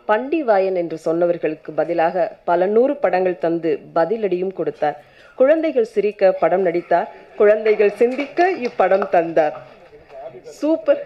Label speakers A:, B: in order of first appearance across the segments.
A: பண்டிவாயன் என்று சொன்னவர்களுக்கு பதிலாக பல நூறு படங்கள் தந்து பதிலடியும் கொடுத்தார் குழந்தைகள் சிரிக்க படம் நடித்தார் குழந்தைகள் சிந்திக்க இப்படம் தந்தார் சூப்பர்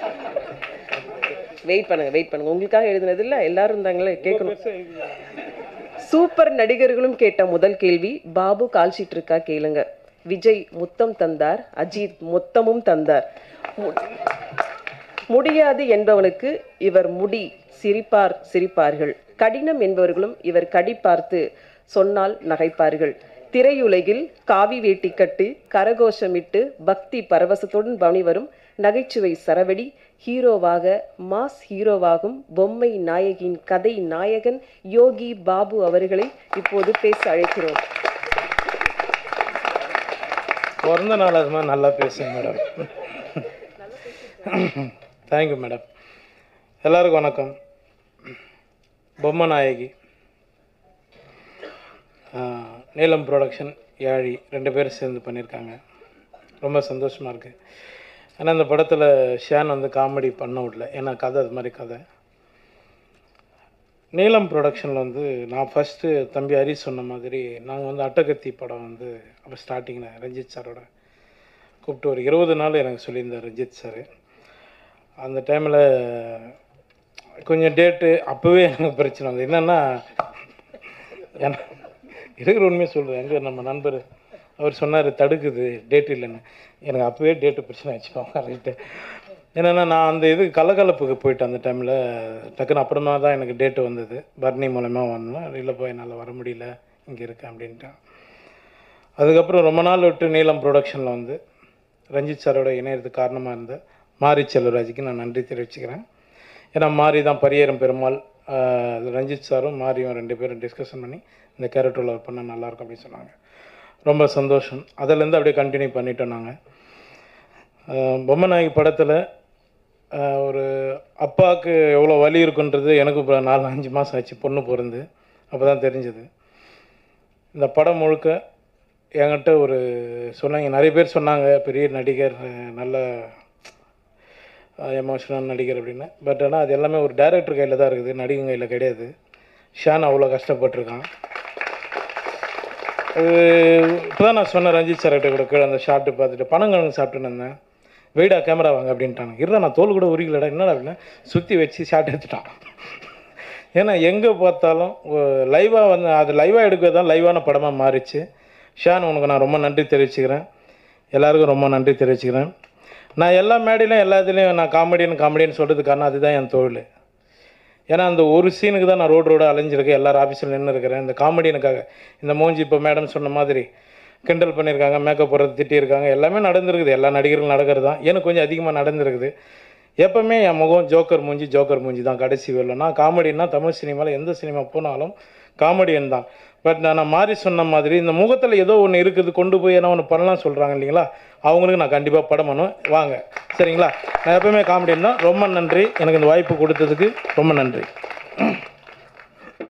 A: வெயிட் பண்ணுங்க வெயிட் பண்ணுங்க உங்களுக்காக எழுதுனது இல்ல எல்லாரும் இருந்தாங்களே கேட்கணும் சூப்பர் நடிகர்களும் கேட்ட முதல் கேள்வி பாபு கால்ஷீட் இருக்கா கேளுங்க விஜய் முத்தம் தந்தார் அஜித் மொத்தமும் தந்தார் மு- முடியாது என்பவனுக்கு இவர் முடி சிரிப்பார் சிரிப்பார்கள் கடினம் என்பவர்களும் இவர் கடி பார்த்து சொன்னால் நகைப்பார்கள் திரையுலகில் காவி வேட்டி கட்டு கரகோஷமிட்டு பக்தி பரவசத்துடன் பவனி வரும் நகைச்சுவை சரவெடி ஹீரோவாக மாஸ் ஹீரோவாகும் பொம்மை நாயகியின் கதை நாயகன் யோகி பாபு அவர்களை இப்போது பேச அழைக்கிறோம்
B: பிறந்த நாள் அது மாதிரி நல்லா பேசுங்க மேடம் தேங்க்யூ மேடம் எல்லாருக்கும் வணக்கம் பொம்மை நாயகி ஆஹ், நீலம் ப்ரொடக்ஷன் யாழி ரெண்டு பேரும் சேர்ந்து பண்ணியிருக்காங்க ரொம்ப சந்தோஷமாக இருக்குது ஆனால் இந்த படத்தில் ஷேன் வந்து காமெடி பண்ண விடல ஏன்னா கதை அது மாதிரி கதை நீலம் ப்ரொடக்ஷனில் வந்து நான் ஃபஸ்ட்டு தம்பி ஹரிஷ் சொன்ன மாதிரி நாங்கள் வந்து அட்டகத்தி படம் வந்து அப்போ ஸ்டார்டிங்கில் ரஞ்சித் சாரோட கூப்பிட்டு ஒரு இருபது நாள் எனக்கு சொல்லியிருந்தார் ரஞ்சித் சார் அந்த டைமில் கொஞ்சம் டேட்டு அப்போவே எனக்கு பிரச்சனை வந்து என்னென்னா ஏன்னா இருக்கிற உண்மையை சொல்கிறேன் எங்கே நம்ம நண்பர் அவர் சொன்னார் தடுக்குது டேட் இல்லைன்னு எனக்கு அப்போவே டேட்டு பிரச்சனை வச்சுக்கோங்க ரைட்டு என்னென்னா நான் அந்த இது கலகலப்புக்கு போயிட்டேன் அந்த டைமில் டக்குன்னு அப்புறமா தான் எனக்கு டேட்டு வந்தது பர்னி மூலமா வந்தேன் இல்லை போய் என்னால் வர முடியல இங்கே இருக்கேன் அப்படின்ட்டு அதுக்கப்புறம் ரொம்ப நாள் விட்டு நீலம் ப்ரொடக்ஷனில் வந்து ரஞ்சித் சாரோட இணையறதுக்கு காரணமாக இருந்த மாரி செல்வராஜுக்கு நான் நன்றி தெரிவிச்சுக்கிறேன் ஏன்னா மாரி தான் பரியேறும் பெருமாள் ஆஹ் ரஞ்சித் சாரும் மாரியும் ரெண்டு பேரும் டிஸ்கஷன் பண்ணி இந்த கேரக்டரில் ஒர்க் பண்ணால் நல்லாயிருக்கும் அப்படின்னு சொன்னாங்க ரொம்ப சந்தோஷம் அதிலேருந்து அப்படியே கண்டினியூ பண்ணிட்டோம் நாங்கள் பொம்மை நாயகி படத்தில் ஒரு அப்பாவுக்கு எவ்வளோ வலி இருக்குன்றது எனக்கு இப்போ நாலு அஞ்சு மாதம் ஆச்சு பொண்ணு பிறந்து அப்போ தான் தெரிஞ்சது இந்த படம் முழுக்க என்கிட்ட ஒரு சொன்னாங்க நிறைய பேர் சொன்னாங்க பெரிய நடிகர் அஹ் நல்ல எமோஷனல் நடிகர் அப்படின்னு பட் ஆனால் அது எல்லாமே ஒரு டைரக்டர் கையில் தான் இருக்குது நடிகன் கையில் கிடையாது ஷான் அவ்வளோ கஷ்டப்பட்டிருக்கான் அது இப்போ தான் நான் சொன்னேன் ரஞ்சித் சார்கிட்ட கூட கீழே அந்த ஷார்ட்டு பார்த்துட்டு பணங்கிழங்கு சாப்பிட்டுன்னு இருந்தேன் வெயிடா கேமரா வாங்க அப்படின்ட்டாங்க இருடா நான் தோல் கூட உரிக்கலடா என்னடா அப்படின்னா சுற்றி வச்சு ஷார்ட் எடுத்துட்டான் ஏன்னா எங்கே பார்த்தாலும் லைவாக வந்து அது லைவாக எடுக்கிறது தான் லைவான படமாக மாறிச்சு ஷான் உனக்கு நான் ரொம்ப நன்றி தெரிவிச்சுக்கிறேன் எல்லாருக்கும் ரொம்ப நன்றி தெரிவிச்சுக்கிறேன் நான் எல்லா மேடையிலும் எல்லா இதுலேயும் நான் காமெடியன் காமெடியன் சொல்கிறதுக்கு காரணம் அதுதான் என் தொழில் ஏன்னா அந்த ஒரு சீனுக்கு தான் நான் ரோடு ரோடு அலைஞ்சிருக்கேன் எல்லாரும் ஆஃபீஸில் நின்று இருக்கிறேன் இந்த காமெடியனுக்காக இந்த மூஞ்சி இப்போ மேடம் சொன்ன மாதிரி கிண்டல் பண்ணியிருக்காங்க மேக்கப் போடுறது திட்டியிருக்காங்க எல்லாமே நடந்திருக்குது எல்லா நடிகர்களும் நடக்கிறது தான் எனக்கு கொஞ்சம் அதிகமாக நடந்திருக்குது எப்பவுமே என் முகம் ஜோக்கர் மூஞ்சி ஜோக்கர் மூஞ்சி தான் கடைசி வேலை நான் காமெடின்னா தமிழ் சினிமாவில் எந்த சினிமா போனாலும் காமெடியன் தான் பட் நான் மாறி சொன்ன மாதிரி இந்த முகத்தில் ஏதோ ஒன்று இருக்குது கொண்டு போய் என்ன ஒன்று பண்ணலாம் சொல்கிறாங்க இல்லைங்களா அவங்களுக்கு நான் கண்டிப்பாக படம் பண்ணுவேன் வாங்க சரிங்களா நான் எப்பவுமே காமெடியன் தான் ரொம்ப நன்றி எனக்கு இந்த வாய்ப்பு கொடுத்ததுக்கு ரொம்ப நன்றி